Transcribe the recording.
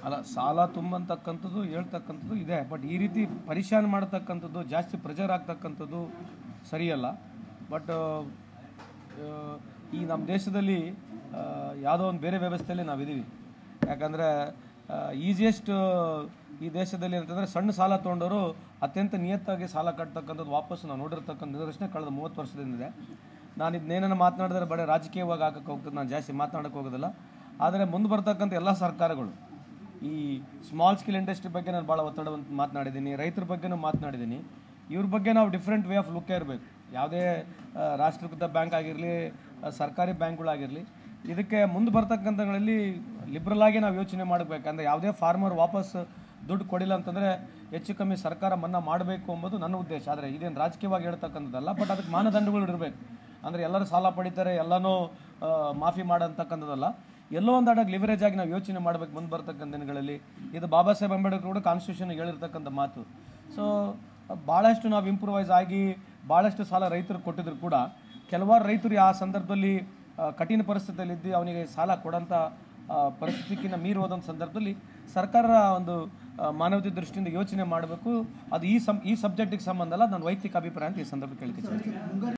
ಅಲ್ಲ ಸಾಲ ತುಂಬಂತಕ್ಕಂಥದ್ದು ಹೇಳ್ತಕ್ಕಂಥದ್ದು ಇದೆ ಬಟ್ ಈ ರೀತಿ ಪರಿಶಾನ್ ಮಾಡತಕ್ಕಂಥದ್ದು ಜಾಸ್ತಿ ಪ್ರೆಷರ್ ಆಗ್ತಕ್ಕಂಥದ್ದು ಸರಿಯಲ್ಲ ಬಟ್ ಈ ನಮ್ಮ ದೇಶದಲ್ಲಿ ಆ, ಯಾವುದೋ ಒಂದು ಬೇರೆ ವ್ಯವಸ್ಥೆಯಲ್ಲಿ ನಾವಿದ್ದೀವಿ ಯಾಕಂದರೆ ಈಸಿಯೆಸ್ಟ್ ಈ ದೇಶದಲ್ಲಿ ಅಂತಂದರೆ ಸಣ್ಣ ಸಾಲ ತೊಗೊಂಡವರು ಅತ್ಯಂತ ನಿಯತ್ತಾಗಿ ಸಾಲ ಕಟ್ತಕ್ಕಂಥದ್ದು ವಾಪಸ್ ನಾವು ನೋಡಿರ್ತಕ್ಕಂಥ ನಿದರ್ಶನ ಕಳೆದ ಮೂವತ್ತು ವರ್ಷದಿಂದ ಇದೆ ನಾನು ಇದನ್ನೇನನ್ನು ಮಾತನಾಡಿದ್ರೆ ಬಡ ರಾಜಕೀಯವಾಗಿ ಹಾಕಕ್ಕೆ ಹೋಗ್ತದೆ ನಾನು ಜಾಸ್ತಿ ಮಾತನಾಡಕ್ಕೆ ಹೋಗೋದಿಲ್ಲ ಆದರೆ ಮುಂದೆ ಬರ್ತಕ್ಕಂಥ ಎಲ್ಲ ಸರ್ಕಾರಗಳು ಈ ಸ್ಮಾಲ್ ಸ್ಕೇಲ್ ಇಂಡಸ್ಟ್ರಿ ಬಗ್ಗೆ ನಾನು ಭಾಳ ಒತ್ತಡ ಮಾತನಾಡಿದ್ದೀನಿ ರೈತರ ಬಗ್ಗೆನೂ ಮಾತನಾಡಿದ್ದೀನಿ ಇವ್ರ ಬಗ್ಗೆ ನಾವು ಡಿಫ್ರೆಂಟ್ ವೇ ಆಫ್ ಲುಕ್ ಇರಬೇಕು ಯಾವುದೇ ಆ, ರಾಷ್ಟ್ರೀಕೃತ ಬ್ಯಾಂಕ್ ಆಗಿರಲಿ ಸರ್ಕಾರಿ ಬ್ಯಾಂಕ್ಗಳಾಗಿರಲಿ ಇದಕ್ಕೆ ಮುಂದೆ ಬರ್ತಕ್ಕಂಥಗಳಲ್ಲಿ ಲಿಬ್ರಲ್ ಆಗಿ ನಾವು ಯೋಚನೆ ಮಾಡಬೇಕು ಅಂದರೆ ಯಾವುದೇ ಫಾರ್ಮರ್ ವಾಪಸ್ ದುಡ್ಡು ಕೊಡಿಲ್ಲ ಅಂತಂದರೆ ಹೆಚ್ಚು ಕಮ್ಮಿ ಸರ್ಕಾರ ಮನ್ನಾ ಮಾಡಬೇಕು ಎಂಬುದು ನನ್ನ ಉದ್ದೇಶ ಆದರೆ ಇದೇನು ರಾಜಕೀಯವಾಗಿ ಹೇಳ್ತಕ್ಕಂಥದ್ದಲ್ಲ ಬಟ್ ಅದಕ್ಕೆ ಮಾನದಂಡಗಳು ಇರಬೇಕು ಅಂದರೆ ಎಲ್ಲರೂ ಸಾಲ ಪಡಿತಾರೆ ಎಲ್ಲನೂ ಆ, ಮಾಫಿ ಮಾಡೋಂತಕ್ಕಂಥದ್ದಲ್ಲ ಎಲ್ಲೋ ಒಂದು ಅಡಗ್ ಲಿವರೇಜ್ ಆಗಿ ನಾವು ಯೋಚನೆ ಮಾಡಬೇಕು ಮುಂದೆ ಬರ್ತಕ್ಕಂಥ ದಿನಗಳಲ್ಲಿ ಇದು ಬಾಬಾ ಸಾಹೇಬ್ ಅಂಬೇಡ್ಕರ್ ಕೂಡ ಕಾನ್ಸ್ಟಿಟ್ಯೂಷನ್ ಹೇಳಿರ್ತಕ್ಕಂಥ ಮಾತು ಸೊ ಭಾಳಷ್ಟು ನಾವು ಇಂಪ್ರೂವೈಸ್ ಆಗಿ ಭಾಳಷ್ಟು ಸಾಲ ರೈತರು ಕೊಟ್ಟಿದ್ರು ಕೂಡ ಕೆಲವಾರು ರೈತರು ಆ ಸಂದರ್ಭದಲ್ಲಿ ಆ, ಕಠಿಣ ಪರಿಸ್ಥಿತಿಯಲ್ಲಿ ಇದ್ದು ಅವನಿಗೆ ಸಾಲ ಕೊಡೋಂಥ ಆ, ಪರಿಸ್ಥಿತಿಗಿನ್ನ ಮೀರಿ ಹೋದಂಥ ಸಂದರ್ಭದಲ್ಲಿ ಸರ್ಕಾರ ಒಂದು ಆ, ಮಾನವತೆ ದೃಷ್ಟಿಯಿಂದ ಯೋಚನೆ ಮಾಡಬೇಕು ಅದು ಈ ಸಂ ಈ ಸಬ್ಜೆಕ್ಟಿಗೆ ಸಂಬಂಧ ಅಲ್ಲ ನನ್ನ ವೈಯಕ್ತಿಕ ಅಭಿಪ್ರಾಯ ಅಂತ ಈ ಸಂದರ್ಭ ಕೇಳ್ತೀನಿ